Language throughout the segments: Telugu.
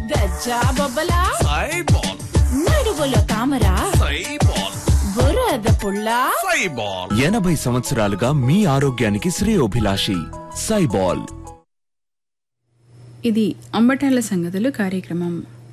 గజ్జా బొబ్బలా సైబాల్ నడువులో తామరా సైబాల్ బురద పుల్ల సైబాల్ ఎనభై సంవత్సరాలుగా మీ ఆరోగ్యానికి శ్రేయోభిలాషి సైబాల్ ఇది అంబటాల సంగతులు కార్యక్రమం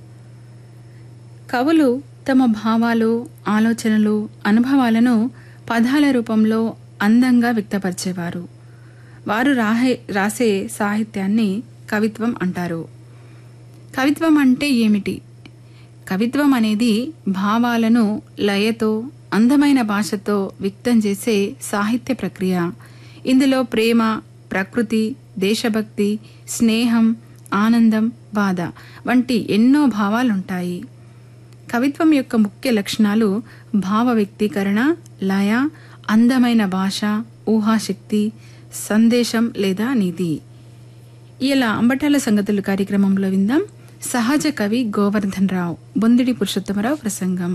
కవులు తమ భావాలు ఆలోచనలు అనుభవాలను పదాల రూపంలో అందంగా వ్యక్తపరిచేవారు వారు రాహే రాసే సాహిత్యాన్ని కవిత్వం అంటారు కవిత్వం అంటే ఏమిటి కవిత్వం అనేది భావాలను లయతో అందమైన భాషతో వ్యక్తం చేసే సాహిత్య ప్రక్రియ ఇందులో ప్రేమ ప్రకృతి దేశభక్తి స్నేహం ఆనందం బాధ వంటి ఎన్నో భావాలుంటాయి కవిత్వం యొక్క ముఖ్య లక్షణాలు భావ వ్యక్తీకరణ లయ అందమైన భాష ఊహాశక్తి సందేశం లేదా నీతి ఇలా అంబటాల సంగతులు కార్యక్రమంలో విందాం సహజ కవి గోవర్ధన్ రావు బొందిడి పురుషోత్తమరావు ప్రసంగం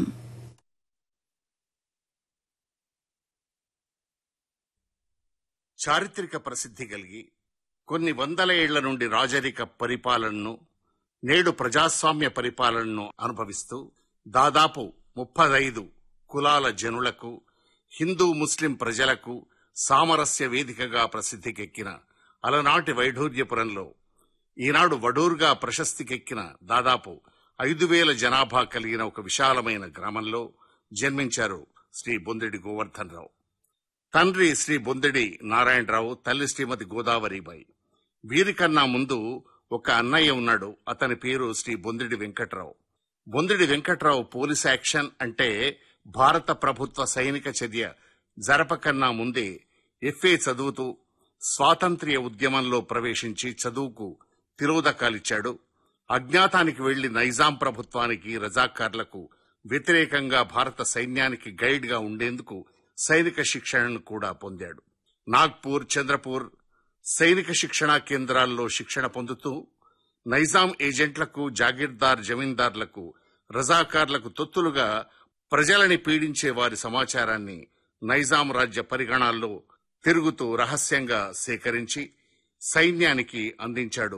చారిత్రక ప్రసిద్ధి కలిగి కొన్ని వందల ఏళ్ల నుండి రాజరిక పరిపాలనను నేడు ప్రజాస్వామ్య పరిపాలనను అనుభవిస్తూ దాదాపు ముప్పదైదు కులాల జనులకు హిందూ ముస్లిం ప్రజలకు సామరస్య వేదికగా ప్రసిద్ధికెక్కిన అలనాటి వైఢూర్యపురంలో ఈనాడు వడూరుగా ప్రశస్తికెక్కిన దాదాపు ఐదు వేల జనాభా కలిగిన ఒక విశాలమైన గ్రామంలో జన్మించారు శ్రీ బొందిడి గోవర్ధన్ రావు తండ్రి శ్రీ బొందిడి నారాయణరావు తల్లి శ్రీమతి గోదావరిబాయి వీరికన్నా ముందు ఒక అన్నయ్య ఉన్నాడు అతని పేరు శ్రీ బొందిడి వెంకట్రావు బొందిడి వెంకట్రావు పోలీస్ యాక్షన్ అంటే భారత ప్రభుత్వ సైనిక చర్య జరపకన్నా ముందే ఎఫ్ఏ చదువుతూ స్వాతంత్ర్య ఉద్యమంలో ప్రవేశించి చదువుకు తిరోదకాలిచ్చాడు అజ్ఞాతానికి వెళ్లి నైజాం ప్రభుత్వానికి రజాకార్లకు వ్యతిరేకంగా భారత సైన్యానికి గైడ్ గా ఉండేందుకు సైనిక శిక్షణను కూడా పొందాడు నాగ్పూర్ చంద్రపూర్ సైనిక శిక్షణా కేంద్రాల్లో శిక్షణ పొందుతూ నైజాం ఏజెంట్లకు జాగీర్దార్ జమీందార్లకు రజాకార్లకు తొత్తులుగా ప్రజలని పీడించే వారి సమాచారాన్ని నైజాం రాజ్య పరిగణాల్లో తిరుగుతూ రహస్యంగా సేకరించి సైన్యానికి అందించాడు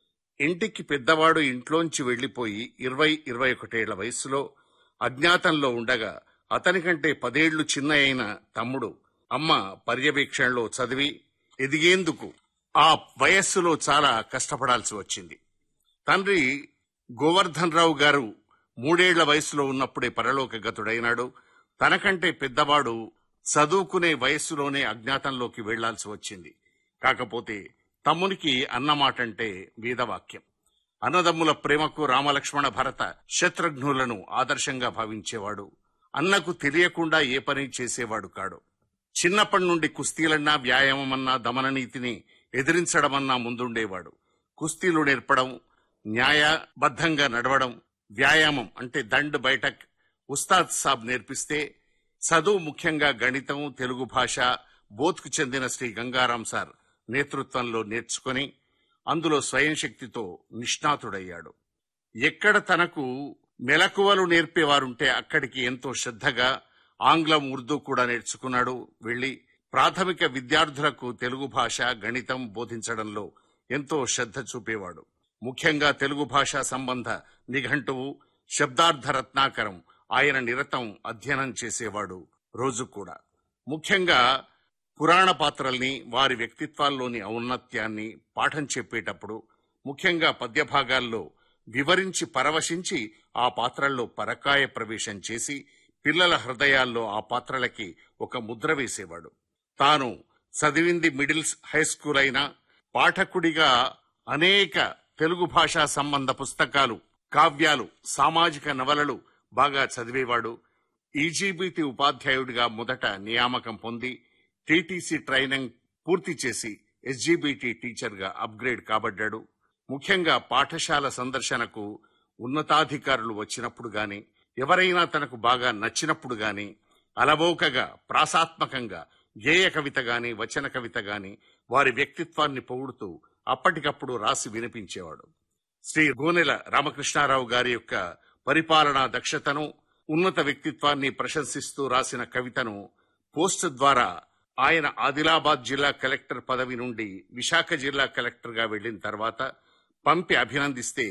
ఇంటికి పెద్దవాడు ఇంట్లోంచి వెళ్లిపోయి ఇరవై ఇరవై ఒకటేళ్ల వయస్సులో అజ్ఞాతంలో ఉండగా అతనికంటే పదేళ్లు చిన్న అయిన తమ్ముడు అమ్మ పర్యవేక్షణలో చదివి ఎదిగేందుకు ఆ వయస్సులో చాలా కష్టపడాల్సి వచ్చింది తండ్రి గోవర్ధన్ రావు గారు మూడేళ్ల వయసులో ఉన్నప్పుడే పరలోక గతుడైనాడు తనకంటే పెద్దవాడు చదువుకునే వయస్సులోనే అజ్ఞాతంలోకి వెళ్లాల్సి వచ్చింది కాకపోతే తమ్మునికి అన్నమాటంటే వేదవాక్యం అన్నదమ్ముల ప్రేమకు రామలక్ష్మణ భరత శత్రుఘ్నులను ఆదర్శంగా భావించేవాడు అన్నకు తెలియకుండా ఏ పని చేసేవాడు కాడు చిన్నప్పటి నుండి కుస్తీలన్నా వ్యాయామమన్నా దమననీతిని ఎదిరించడమన్నా ముందుండేవాడు కుస్తీలు నేర్పడం న్యాయబద్ధంగా నడవడం వ్యాయామం అంటే దండ్ బయటక్ ఉస్తాద్ సాబ్ నేర్పిస్తే చదువు ముఖ్యంగా గణితం తెలుగు భాష బోధ్కు చెందిన శ్రీ గంగారాం సార్ నేతృత్వంలో నేర్చుకొని అందులో స్వయం శక్తితో నిష్ణాతుడయ్యాడు ఎక్కడ తనకు మెలకువలు నేర్పేవారుంటే అక్కడికి ఎంతో శ్రద్ధగా ఆంగ్లం ఉర్దూ కూడా నేర్చుకున్నాడు వెళ్లి ప్రాథమిక విద్యార్థులకు తెలుగు భాష గణితం బోధించడంలో ఎంతో శ్రద్ధ చూపేవాడు ముఖ్యంగా తెలుగు భాషా సంబంధ నిఘంటువు శబ్దార్థ రత్నాకరం ఆయన నిరతం అధ్యయనం చేసేవాడు రోజు కూడా ముఖ్యంగా పురాణ పాత్రల్ని వారి వ్యక్తిత్వాల్లోని ఔన్నత్యాన్ని పాఠం చెప్పేటప్పుడు ముఖ్యంగా పద్యభాగాల్లో వివరించి పరవశించి ఆ పాత్రల్లో పరకాయ ప్రవేశం చేసి పిల్లల హృదయాల్లో ఆ పాత్రలకి ఒక ముద్ర వేసేవాడు తాను చదివింది మిడిల్స్ హై స్కూల్ అయినా పాఠకుడిగా అనేక తెలుగు భాషా సంబంధ పుస్తకాలు కావ్యాలు సామాజిక నవలలు బాగా చదివేవాడు ఈజీబీటీ ఉపాధ్యాయుడిగా మొదట నియామకం పొంది టీటీసీ ట్రైనింగ్ పూర్తి చేసి ఎస్జీబీటీ టీచర్గా అప్గ్రేడ్ కాబడ్డాడు ముఖ్యంగా పాఠశాల సందర్శనకు ఉన్నతాధికారులు వచ్చినప్పుడు గాని ఎవరైనా తనకు బాగా నచ్చినప్పుడు గాని అలవోకగా ప్రాసాత్మకంగా గేయ కవిత గాని వచన కవిత గాని వారి వ్యక్తిత్వాన్ని పొగుడుతూ అప్పటికప్పుడు రాసి వినిపించేవాడు శ్రీ గోనెల రామకృష్ణారావు గారి యొక్క పరిపాలనా దక్షతను ఉన్నత వ్యక్తిత్వాన్ని ప్రశంసిస్తూ రాసిన కవితను పోస్ట్ ద్వారా ఆయన ఆదిలాబాద్ జిల్లా కలెక్టర్ పదవి నుండి విశాఖ జిల్లా కలెక్టర్గా వెళ్లిన తర్వాత పంపి అభినందిస్తే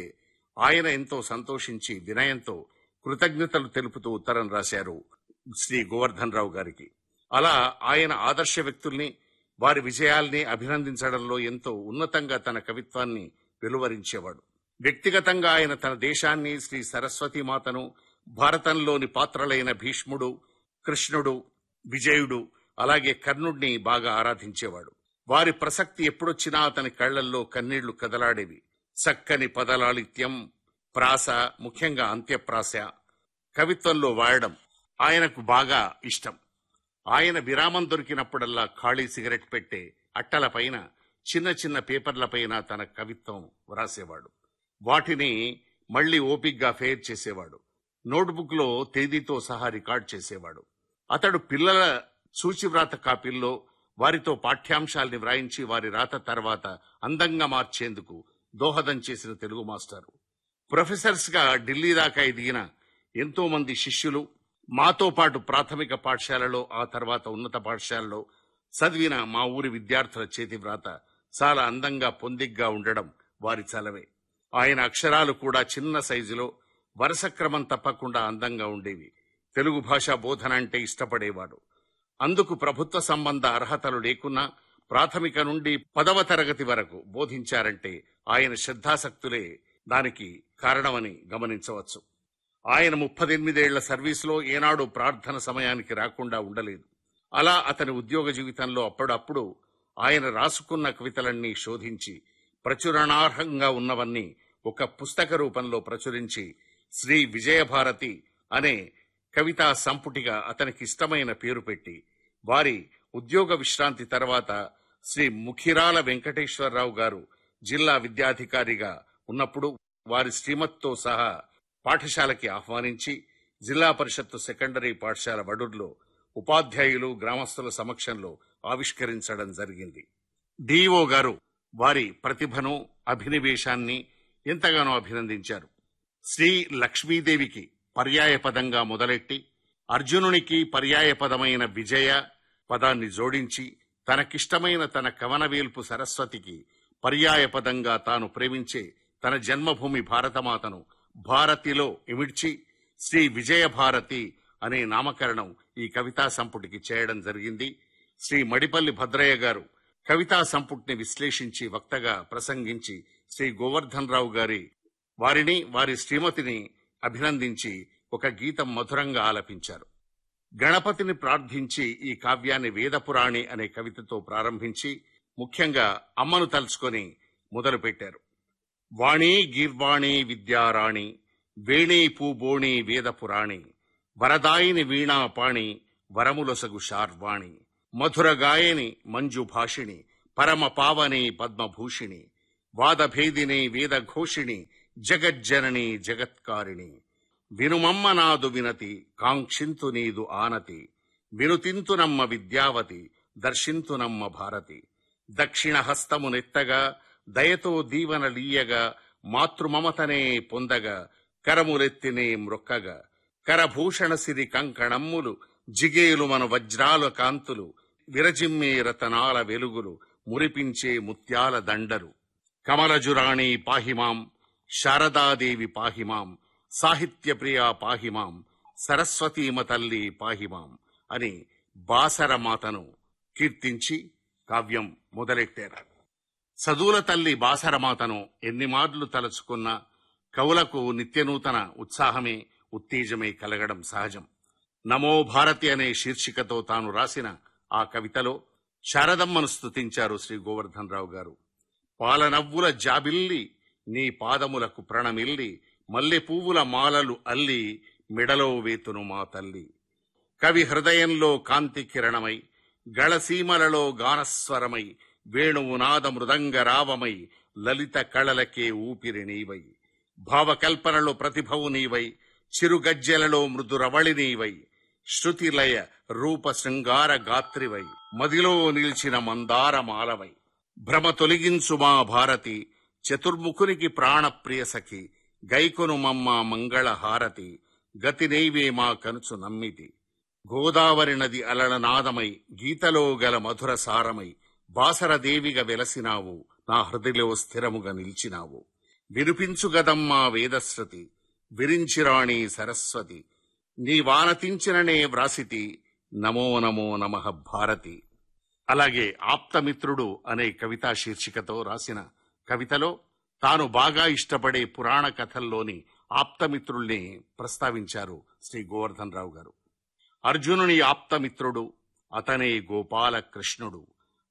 ఆయన ఎంతో సంతోషించి వినయంతో కృతజ్ఞతలు తెలుపుతూ ఉత్తరం రాశారు శ్రీ గోవర్ధన్ రావు గారికి అలా ఆయన ఆదర్శ వ్యక్తుల్ని వారి విజయాల్ని అభినందించడంలో ఎంతో ఉన్నతంగా తన కవిత్వాన్ని వెలువరించేవాడు వ్యక్తిగతంగా ఆయన తన దేశాన్ని శ్రీ సరస్వతి మాతను భారతంలోని పాత్రలైన భీష్ముడు కృష్ణుడు విజయుడు అలాగే కర్ణుడిని బాగా ఆరాధించేవాడు వారి ప్రసక్తి ఎప్పుడొచ్చినా అతని కళ్లల్లో కన్నీళ్లు కదలాడేవి చక్కని పదలాలిత్యం ప్రాస ముఖ్యంగా అంత్యప్రాస కవిత్వంలో వాడడం ఆయనకు బాగా ఇష్టం ఆయన విరామం దొరికినప్పుడల్లా ఖాళీ సిగరెట్ పెట్టే అట్టలపైన చిన్న చిన్న పేపర్లపైన తన కవిత్వం వ్రాసేవాడు వాటిని మళ్లీ ఓపిగ్గా ఫేర్ చేసేవాడు నోట్బుక్ లో తేదీతో సహా రికార్డ్ చేసేవాడు అతడు పిల్లల సూచివ్రాత కాపీల్లో వారితో పాఠ్యాంశాల్ని వ్రాయించి వారి రాత తర్వాత అందంగా మార్చేందుకు దోహదం చేసిన తెలుగు మాస్టారు ప్రొఫెసర్స్ గా ఢిల్లీ దాకా ఎదిగిన ఎంతో మంది శిష్యులు మాతో పాటు ప్రాథమిక పాఠశాలలో ఆ తర్వాత ఉన్నత పాఠశాలలో చదివిన మా ఊరి విద్యార్థుల చేతి వ్రాత చాలా అందంగా పొందిగ్గా ఉండడం వారి చలవే ఆయన అక్షరాలు కూడా చిన్న సైజులో వరుస క్రమం తప్పకుండా అందంగా ఉండేవి తెలుగు భాషా బోధన అంటే ఇష్టపడేవాడు అందుకు ప్రభుత్వ సంబంధ అర్హతలు లేకున్నా ప్రాథమిక నుండి పదవ తరగతి వరకు బోధించారంటే ఆయన శ్రద్ధాసక్తులే దానికి కారణమని గమనించవచ్చు ఆయన ముప్పదెనిమిదేళ్ల సర్వీసులో ఏనాడు ప్రార్థన సమయానికి రాకుండా ఉండలేదు అలా అతని ఉద్యోగ జీవితంలో అప్పుడప్పుడు ఆయన రాసుకున్న కవితలన్నీ శోధించి ప్రచురణార్హంగా ఉన్నవన్నీ ఒక పుస్తక రూపంలో ప్రచురించి శ్రీ విజయభారతి అనే కవితా సంపుటిగా అతనికి ఇష్టమైన పేరు పెట్టి వారి ఉద్యోగ విశ్రాంతి తర్వాత శ్రీ ముఖిరాల వెంకటేశ్వరరావు గారు జిల్లా విద్యాధికారిగా ఉన్నప్పుడు వారి శ్రీమతితో సహా పాఠశాలకి ఆహ్వానించి జిల్లా పరిషత్తు సెకండరీ పాఠశాల వడూరులో ఉపాధ్యాయులు గ్రామస్తుల సమక్షంలో ఆవిష్కరించడం జరిగింది డిఓ గారు వారి ప్రతిభను అభినివేశాన్ని ఎంతగానో అభినందించారు శ్రీ లక్ష్మీదేవికి పర్యాయపదంగా మొదలెట్టి అర్జునునికి పర్యాయపదమైన విజయ పదాన్ని జోడించి తనకిష్టమైన తన కవనవేల్పు సరస్వతికి పర్యాయపదంగా తాను ప్రేమించే తన జన్మభూమి భారతమాతను భారతిలో ఇమిడ్చి శ్రీ విజయ భారతి అనే నామకరణం ఈ కవితా సంపుటికి చేయడం జరిగింది శ్రీ మడిపల్లి భద్రయ్య గారు కవితా సంపుటిని విశ్లేషించి వక్తగా ప్రసంగించి శ్రీ గోవర్ధన్ రావు గారి వారిని వారి శ్రీమతిని అభినందించి ఒక గీతం మధురంగా ఆలపించారు గణపతిని ప్రార్థించి ఈ కావ్యాన్ని వేదపురాణి అనే కవితతో ప్రారంభించి ముఖ్యంగా అమ్మను తలుచుకొని మొదలుపెట్టారు వాణి గీర్వాణి విద్యారాణి వేణీ పూబోణి వేదపురాణి వరదాయిని వీణాపాణి వరములొసగు శార్వాణి మధుర గాయని మంజు భాషిణి పరమ పావని పద్మభూషిణి వాదభేదిని వేదఘోషిణి జగజ్జనని జగత్కారిణి వినుమమ్మ నాదు వినతి కాంక్షింతు నీదు ఆనతి వినుతింతునమ్మ విద్యావతి దర్శింతునమ్మ భారతి దక్షిణ హస్తమునెత్తగా దయతో దీవన లీయగా మాతృమమతనే పొందగా కరములెత్తినే మ్రొక్కగా కరభూషణ సిరి కంకణమ్ములు జిగేలు మన వజ్రాల కాంతులు విరజిమ్మే రతనాల వెలుగులు మురిపించే ముత్యాల దండలు కమలజురాణి పాహిమాం శారదాదేవి పాహిమాం సాహిత్యప్రియ పాహిమాం సరస్వతీమ తల్లి పాహిమాం అని బాసరమాతను కీర్తించి కావ్యం మొదలెట్టారు చదువుల తల్లి బాసరమాతను ఎన్ని మార్లు తలుచుకున్నా కవులకు నిత్యనూతన ఉత్సాహమే ఉత్తేజమే కలగడం సహజం నమో భారతి అనే శీర్షికతో తాను రాసిన ఆ కవితలో శారదమ్మను స్తుతించారు శ్రీ గోవర్ధన్ రావు గారు పాలనవ్వుల జాబిల్లి నీ పాదములకు ప్రణమిల్లి మల్లె పువ్వుల మాలలు అల్లి మెడలో వేతును మా తల్లి కవి హృదయంలో కాంతి కిరణమై గళసీమలలో గానస్వరమై వేణువు నాద మృదంగ రావమై లలిత కళలకే ఊపిరి నీవై భావకల్పనలో ప్రతిభవు నీవై చిరుగజ్జెలలో మృదురవళి నీవై శృతిలయ రూప శృంగార గాత్రివై మదిలో నిలిచిన మందార మాలవై భ్రమ తొలగించు మా భారతి చతుర్ముఖునికి ప్రాణప్రియ సఖి గైకొను మమ్మ మంగళ హారతి గతి నైవే మా కనుచు నమ్మితి గోదావరి నది అలలనాదమై గీతలో గల మధుర సారమై బాసరదేవిగా వెలసినావు నా హృదయలో స్థిరముగా నిలిచినావు వినిపించుగదమ్మా వేదశ్రుతి విరించిరాణి సరస్వతి నీ వానతించిననే వ్రాసితి నమో నమో నమః భారతి అలాగే ఆప్తమిత్రుడు అనే కవితా శీర్షికతో రాసిన కవితలో తాను బాగా ఇష్టపడే పురాణ కథల్లోని ఆప్తమిత్రుల్ని ప్రస్తావించారు శ్రీ గోవర్ధన్ రావు గారు అర్జునుని ఆప్తమిత్రుడు అతనే గోపాల కృష్ణుడు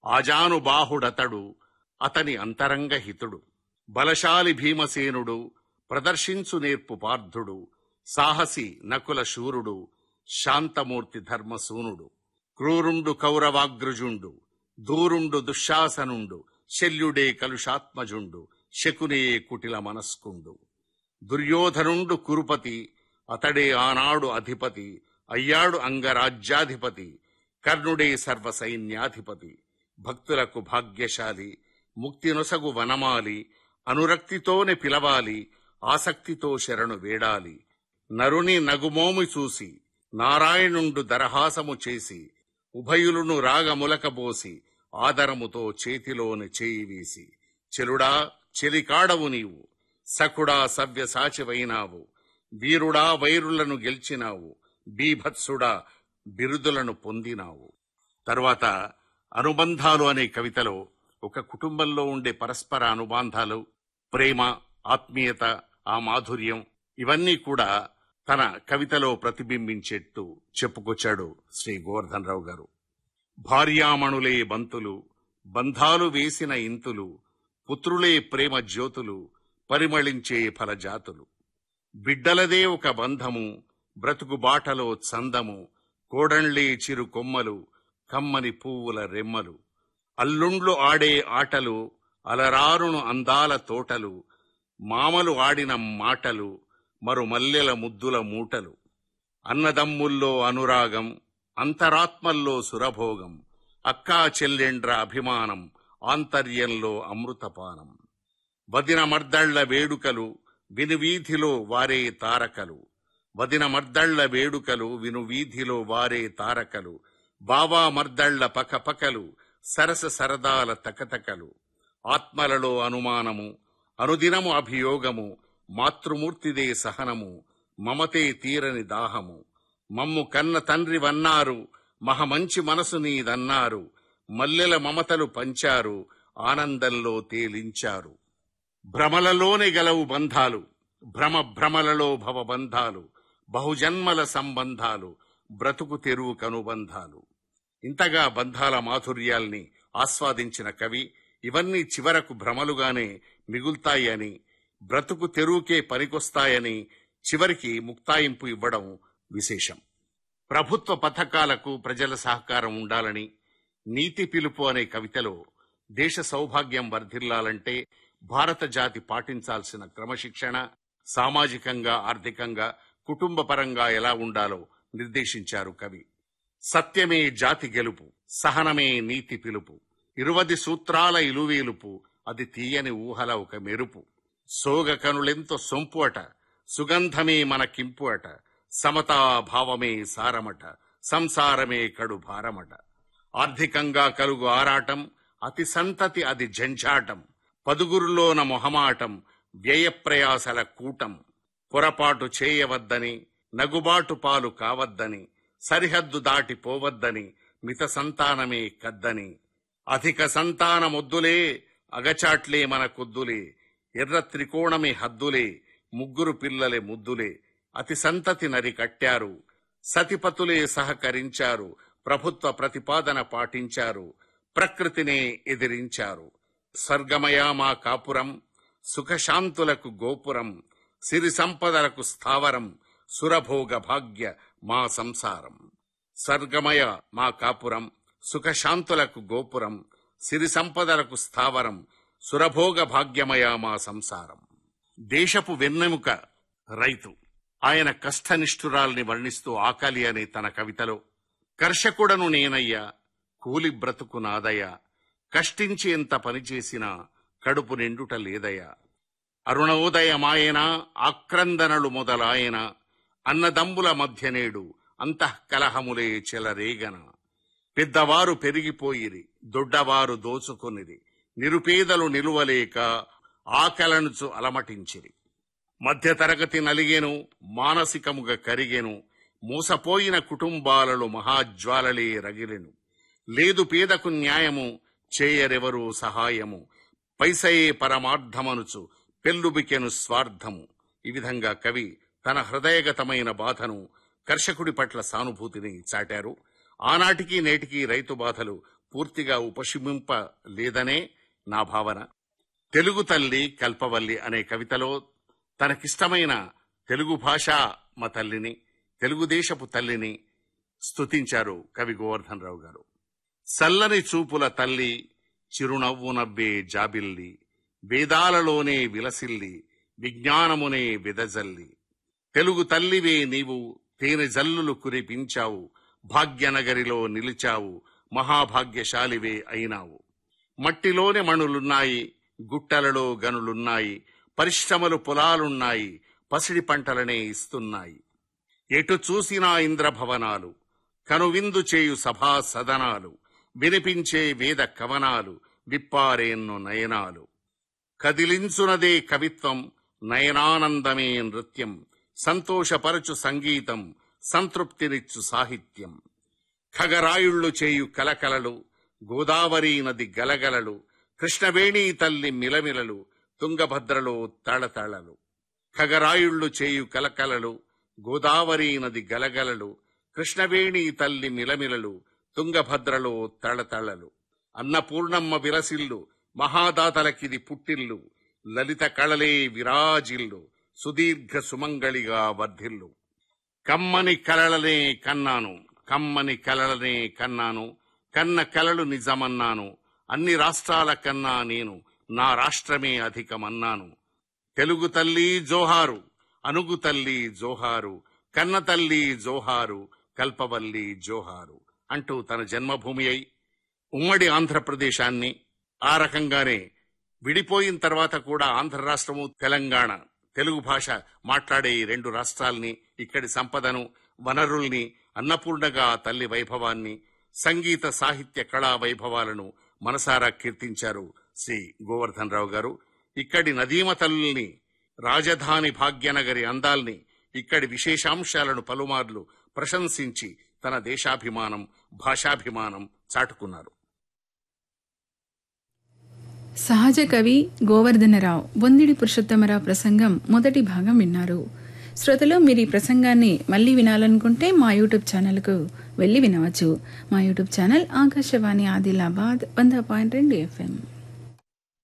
ఆజానుబాహుడతడు అతని అంతరంగ హితుడు బలశాలి భీమసేనుడు ప్రదర్శించు నేర్పు పార్థుడు సాహసి నకుల శూరుడు శాంతమూర్తి ధర్మసూనుడు క్రూరుండు కౌరవాగ్రజుండు దూరుండు దుశ్శాసనుండు శల్యుడే కలుషాత్మజుండు శకునే కుటిల మనస్కుండు దుర్యోధనుండు కురుపతి అతడే ఆనాడు అధిపతి అయ్యాడు అంగరాజ్యాధిపతి కర్ణుడే సర్వ సైన్యాధిపతి భక్తులకు భాగ్యశాలి ముక్తి నొసగు వనమాలి అనురక్తితోనే పిలవాలి ఆసక్తితో శరణు వేడాలి నరుని నగుమోము చూసి నారాయణుండు దరహాసము చేసి ఉభయులను రాగములకబోసి ఆదరముతో చేతిలోని చేయి వేసి చెలుడా చెలికాడవు నీవు సఖుడా సవ్యసాచివైనావు వీరుడా వైరులను గెలిచినావు బీభత్సుడా బిరుదులను పొందినావు తరువాత అనుబంధాలు అనే కవితలో ఒక కుటుంబంలో ఉండే పరస్పర అనుబంధాలు ప్రేమ ఆత్మీయత ఆ మాధుర్యం ఇవన్నీ కూడా తన కవితలో ప్రతిబింబించేట్టు చెప్పుకొచ్చాడు శ్రీ గోవర్ధన్ రావు గారు భార్యామణులే బంతులు బంధాలు వేసిన ఇంతులు పుత్రులే ప్రేమ జ్యోతులు పరిమళించే ఫలజాతులు బిడ్డలదే ఒక బంధము బ్రతుకు బాటలో చందము కోడండ్లే చిరు కొమ్మలు కమ్మని పువ్వుల రెమ్మలు అల్లుండ్లు ఆడే ఆటలు అలరారును అందాల తోటలు మామలు ఆడిన మాటలు మరు మల్లెల ముద్దుల మూటలు అన్నదమ్ముల్లో అనురాగం అంతరాత్మల్లో సురభోగం అక్కా చెల్లెండ్ర అభిమానం ఆంతర్యంలో అమృతపానం వదిన మర్దళ్ల వేడుకలు వినువీధిలో వారే తారకలు వదిన మర్దళ్ల వేడుకలు వినువీధిలో వారే తారకలు బావా మర్దళ్ల పకపకలు సరస సరదాల తకతకలు ఆత్మలలో అనుమానము అనుదినము అభియోగము మాతృమూర్తిదే సహనము మమతే తీరని దాహము మమ్ము కన్న తండ్రి వన్నారు మహమంచి మనసు నీదన్నారు మల్లెల మమతలు పంచారు ఆనందంలో తేలించారు భ్రమలలోనే గలవు బంధాలు భ్రమ భ్రమలలో భవబంధాలు బహుజన్మల సంబంధాలు బ్రతుకు తెరువు కనుబంధాలు ఇంతగా బంధాల మాధుర్యాల్ని ఆస్వాదించిన కవి ఇవన్నీ చివరకు భ్రమలుగానే మిగుల్తాయి అని బ్రతుకు తెరువుకే పనికొస్తాయని చివరికి ముక్తాయింపు ఇవ్వడం విశేషం ప్రభుత్వ పథకాలకు ప్రజల సహకారం ఉండాలని నీతి పిలుపు అనే కవితలో దేశ సౌభాగ్యం వర్ధిల్లాలంటే భారత జాతి పాటించాల్సిన క్రమశిక్షణ సామాజికంగా ఆర్థికంగా కుటుంబపరంగా ఎలా ఉండాలో నిర్దేశించారు కవి సత్యమే జాతి గెలుపు సహనమే నీతి పిలుపు ఇరువది సూత్రాల ఇలువేలుపు అది తీయని ఊహల ఒక మెరుపు సోగ కనులెంతో సొంపు అట సుగంధమే మన కింపు అట సమతా భావమే సారమట సంసారమే కడు భారమట ఆర్థికంగా కలుగు ఆరాటం అతి సంతతి అది జంఝాటం పదుగురులోన మొహమాటం వ్యయప్రయాసల కూటం పొరపాటు చేయవద్దని నగుబాటు పాలు కావద్దని సరిహద్దు దాటిపోవద్దని మిత సంతానమే కద్దని అధిక సంతానమొద్దులే అగచాట్లే మన కొద్దులే ఎర్ర త్రికోణమే హద్దులే ముగ్గురు పిల్లలే ముద్దులే అతి సంతతి నరి కట్టారు సతిపతులే సహకరించారు ప్రభుత్వ ప్రతిపాదన పాటించారు ప్రకృతినే ఎదిరించారు స్వర్గమయ మా కాపురం సుఖశాంతులకు గోపురం సిరి సంపదలకు స్థావరం సురభోగ భాగ్య మా సంసారం స్వర్గమయ మా కాపురం సుఖశాంతులకు గోపురం సిరి సంపదలకు స్థావరం సురభోగ భాగ్యమయ మా సంసారం దేశపు వెన్నెముక రైతు ఆయన కష్టనిష్ఠురాల్ని వర్ణిస్తూ ఆకలి అనే తన కవితలో కర్షకుడను నేనయ్యా కూలి బ్రతుకు నాదయ్యా కష్టించి ఎంత పనిచేసినా కడుపు నిండుట లేదయ్యా అరుణోదయమాయన ఆక్రందనలు మొదలాయన అన్నదమ్ముల మధ్య నేడు అంతఃకలహములే చెలరేగన పెద్దవారు పెరిగిపోయిరి దొడ్డవారు దోచుకొనిరి నిరుపేదలు నిలువలేక ఆకలనుచు అలమటించిరి మధ్యతరగతి నలిగెను మానసికముగా కరిగెను మోసపోయిన కుటుంబాలలో మహాజ్వాలలే రగిలెను లేదు పేదకు న్యాయము చేయరెవరు సహాయము పైసయే పరమార్థమనుచు పెల్లుబికెను స్వార్థము ఈ విధంగా కవి తన హృదయగతమైన బాధను కర్షకుడి పట్ల సానుభూతిని చాటారు ఆనాటికి నేటికి రైతు బాధలు పూర్తిగా ఉపశమింప లేదనే నా భావన తెలుగు తల్లి కల్పవల్లి అనే కవితలో తనకిష్టమైన తెలుగు భాషా మా తల్లిని తెలుగుదేశపు తల్లిని స్తుతించారు కవి గోవర్ధన్ రావు గారు చల్లని చూపుల తల్లి చిరునవ్వు నవ్వే జాబిల్లి వేదాలలోనే విలసిల్లి విజ్ఞానమునే విదజల్లి తెలుగు తల్లివే నీవు తేనె జల్లులు కురిపించావు భాగ్యనగరిలో నిలిచావు మహాభాగ్యశాలివే అయినావు మట్టిలోని మణులున్నాయి గుట్టలలో గనులున్నాయి పరిశ్రమలు పొలాలున్నాయి పసిడి పంటలనే ఇస్తున్నాయి ఎటు చూసినా ఇంద్రభవనాలు కనువిందు చేయు సభా సదనాలు వినిపించే వేద కవనాలు విప్పారేన్ను నయనాలు కదిలించునదే కవిత్వం నయనానందమే నృత్యం సంతోషపరచు సంగీతం సంతృప్తినిచ్చు సాహిత్యం ఖగరాయుళ్ళు చేయు కలకలలు గోదావరి నది గలగలలు కృష్ణవేణి తల్లి మిలమిలలు తుంగభద్రలో తళతళలు ఖగరాయుళ్ళు చేయు కలకలలు గోదావరి నది గలగలలు కృష్ణవేణి తల్లి మిలమిలలు తుంగభద్రలో తళతళలు అన్నపూర్ణమ్మ విరసిల్లు మహాదాతలకిది పుట్టిల్లు లలిత కళలే విరాజిల్లు సుదీర్ఘ సుమంగళిగా వర్ధిల్లు కమ్మని కలలనే కన్నాను కమ్మని కలలనే కన్నాను కన్న కలలు నిజమన్నాను అన్ని రాష్ట్రాల కన్నా నేను నా రాష్ట్రమే అధికమన్నాను తెలుగు తల్లి జోహారు అనుగు తల్లి జోహారు కన్న తల్లి జోహారు కల్పవల్లి జోహారు అంటూ తన జన్మభూమి అయి ఉమ్మడి ఆంధ్రప్రదేశాన్ని ఆ రకంగానే విడిపోయిన తర్వాత కూడా ఆంధ్ర రాష్ట్రము తెలంగాణ తెలుగు భాష మాట్లాడే ఈ రెండు రాష్ట్రాల్ని ఇక్కడి సంపదను వనరుల్ని అన్నపూర్ణగా ఆ తల్లి వైభవాన్ని సంగీత సాహిత్య కళా వైభవాలను మనసారా కీర్తించారు శ్రీ గోవర్ధన్ రావు గారు ఇక్కడి నదీమ తల్లుల్ని రాజధాని భాగ్యనగరి అందాల్ని ఇక్కడి విశేషాంశాలను పలుమార్లు ప్రశంసించి తన దేశాభిమానం భాషాభిమానం చాటుకున్నారు సహజ కవి గోవర్ధనరావు బొందిడి పురుషోత్తమరావు ప్రసంగం మొదటి భాగం విన్నారు శ్రోతలు మీరు ఈ ప్రసంగాన్ని మళ్ళీ వినాలనుకుంటే మా యూట్యూబ్ ఛానల్కు వెళ్ళి వినవచ్చు మా యూట్యూబ్ ఛానల్ ఆకాశవాణి ఆదిలాబాద్ వంద పాయింట్ రెండు ఎఫ్ఎం